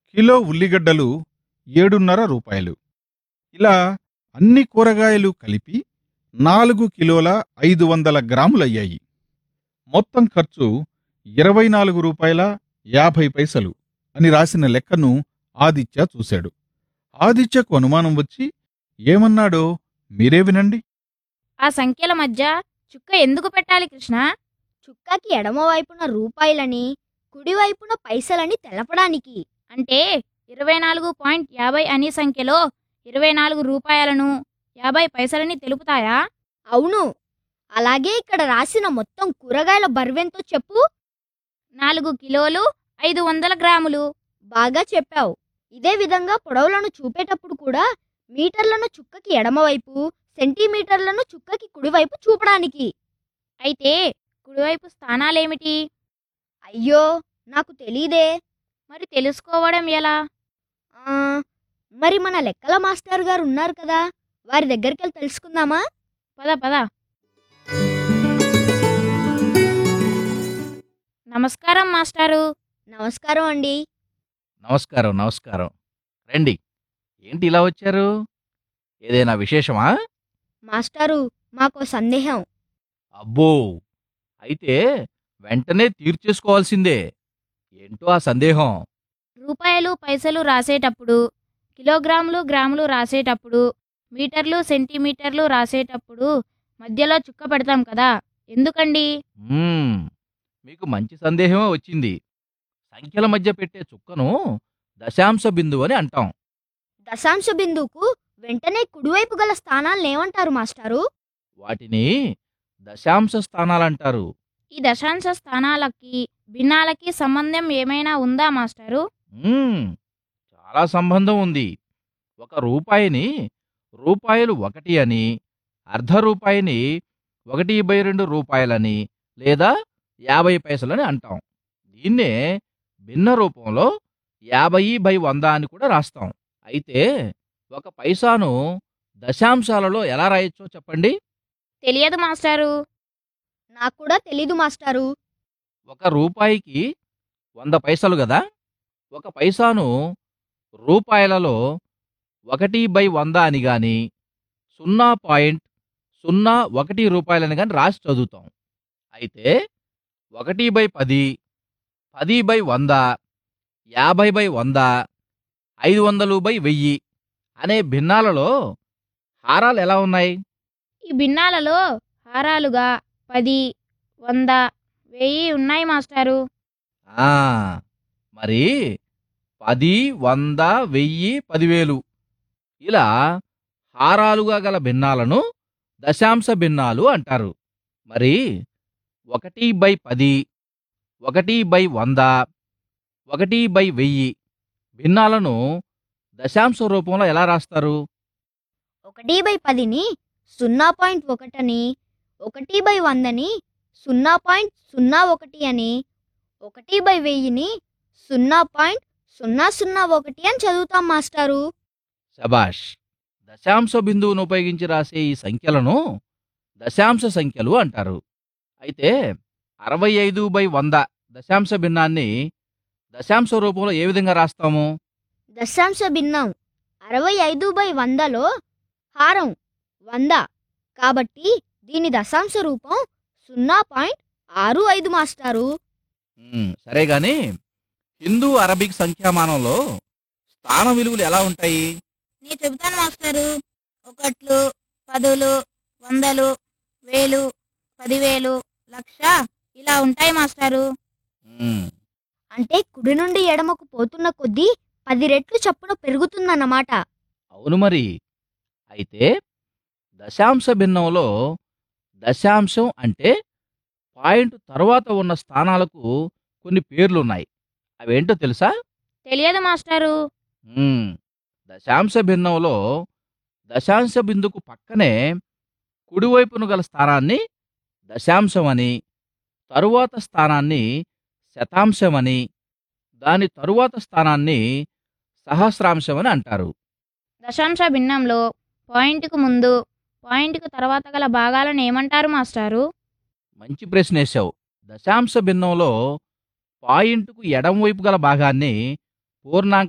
Kilo ఉల్లిగడ్డలు ఏడున్నర రూపాయలు ఇలా అన్ని కూరగాయలు కలిపి నాలుగు కిలోల ఐదు వందల గ్రాములయ్యాయి మొత్తం ఖర్చు ఇరవై నాలుగు రూపాయల యాభై పైసలు అని రాసిన లెక్కను ఆదిత్య చూశాడు ఆదిత్యకు అనుమానం వచ్చి ఏమన్నాడో మీరే వినండి ఆ సంఖ్యల మధ్య చుక్క ఎందుకు పెట్టాలి కృష్ణ చుక్కకి ఎడమవైపున రూపాయలని కుడివైపున పైసలని తెలపడానికి అంటే ఇరవై నాలుగు పాయింట్ యాభై అనే సంఖ్యలో ఇరవై నాలుగు రూపాయలను యాభై పైసలని తెలుపుతాయా అవును అలాగే ఇక్కడ రాసిన మొత్తం కూరగాయల బరువెంతో చెప్పు నాలుగు కిలోలు ఐదు వందల గ్రాములు బాగా చెప్పావు ఇదే విధంగా పొడవులను చూపేటప్పుడు కూడా మీటర్లను చుక్కకి ఎడమవైపు సెంటీమీటర్లను చుక్కకి కుడివైపు చూపడానికి అయితే కుడివైపు స్థానాలేమిటి అయ్యో నాకు తెలీదే మరి తెలుసుకోవడం ఎలా ఆ, మరి మన లెక్కల మాస్టర్ గారు ఉన్నారు కదా వారి దగ్గరికి వెళ్ళి తెలుసుకుందామా పద పద నమస్కారం మాస్టారు నమస్కారం అండి నమస్కారం నమస్కారం రండి ఏంటి ఇలా వచ్చారు ఏదైనా విశేషమా మాస్టారు మాకో సందేహం అబ్బో అయితే వెంటనే తీర్చేసుకోవాల్సిందే ఏంటో ఆ సందేహం రూపాయలు పైసలు రాసేటప్పుడు కిలోగ్రాములు గ్రాములు రాసేటప్పుడు మీటర్లు సెంటీమీటర్లు రాసేటప్పుడు మధ్యలో చుక్క పెడతాం కదా ఎందుకండి మ్మ్, మీకు మంచి సందేహమే వచ్చింది సంఖ్యల మధ్య పెట్టే చుక్కను దశాంశ బిందువు అని అంటాం దశాంశ బిందువుకు వెంటనే కుడివైపు గల స్థానాలను ఏమంటారు మాస్టారు వాటిని దశాంశ స్థానాలంటారు ఈ దశాంశ స్థానాలకి భిన్నాలకి సంబంధం ఏమైనా ఉందా మాస్టారు మ్మ్, చాలా సంబంధం ఉంది ఒక రూపాయిని రూపాయలు ఒకటి అని అర్ధ రూపాయిని ఒకటి బై రెండు రూపాయలని లేదా యాభై పైసలని అంటాం దీన్నే భిన్న రూపంలో యాభై బై వంద అని కూడా రాస్తాం అయితే ఒక పైసాను దశాంశాలలో ఎలా రాయొచ్చో చెప్పండి తెలియదు మాస్టారు నాకు కూడా తెలీదు మాస్టారు ఒక రూపాయికి వంద పైసలు కదా ఒక పైసాను రూపాయలలో ఒకటి బై వంద అని గాని సున్నా పాయింట్ సున్నా ఒకటి రూపాయలని కానీ రాసి చదువుతాం అయితే ఒకటి బై పది పది బై వంద యాభై బై వంద ఐదు వందలు బై వెయ్యి అనే భిన్నాలలో హారాలు ఎలా ఉన్నాయి ఈ భిన్నాలలో హారాలుగా పది వంద వెయ్యి ఉన్నాయి మాస్టారు ఆ, మరి పది వంద వెయ్యి పదివేలు ఇలా హారాలుగా గల భిన్నాలను దశాంశ భిన్నాలు అంటారు మరి ఒకటి బై పది ఒకటి బై వంద ఒకటి బై వెయ్యి భిన్నాలను దశాంశ రూపంలో ఎలా రాస్తారు ఒకటి బై పదిని సున్నా పాయింట్ ఒకటని ఒకటి బై వందని సున్నా పాయింట్ సున్నా ఒకటి అని ఒకటి బై వెయ్యిని సున్నా పాయింట్ సున్నా సున్నా ఒకటి అని చదువుతాం మాస్టారు శబాష్ దశాంశ బిందువును ఉపయోగించి రాసే ఈ సంఖ్యలను దశాంశ సంఖ్యలు అంటారు అయితే అరవై ఐదు బై వంద దశాంశ భిన్నాన్ని దశాంశ రూపంలో ఏ విధంగా రాస్తాము దశాంశ భిన్నం అరవై ఐదు బై వందలో హారం వంద కాబట్టి దీని దశాంశ రూపం సున్నా పాయింట్ ఆరు ఐదు మాస్టారు ఉమ్, సరే గాని హిందూ అరబిక్ సంఖ్యామానంలో స్థాన విలువలు ఎలా ఉంటాయి నేను చెబుతాను మాస్టారు ఒకట్లు పదులు వందలు వేలు పదివేలు లక్ష ఇలా ఉంటాయి మాస్టారు ఉమ్, అంటే కుడి నుండి ఎడమకు పోతున్న కొద్దీ పది రెట్లు చప్పున పెరుగుతుందన్నమాట అవును మరి అయితే దశాంశ భిన్నంలో దశాంశం అంటే పాయింట్ తర్వాత ఉన్న స్థానాలకు కొన్ని పేర్లున్నాయి అవేంటో తెలుసా తెలియదు మాస్టారు మ్మ్. దశాంశ భిన్నంలో దశాంశ బిందుకు పక్కనే కుడివైపును గల స్థానాన్ని దశాంశమని తరువాత స్థానాన్ని శతాంశమని దాని తరువాత స్థానాన్ని సహస్రాంశమని అంటారు దశాంశ భిన్నంలో పాయింట్కు ముందు పాయింట్కు తర్వాత గల భాగాలను ఏమంటారు మాస్టారు మంచి ప్రశ్న వేశావు దశాంశ భిన్నంలో పాయింట్కు ఎడం వైపు గల భాగాన్ని పూర్ణాంక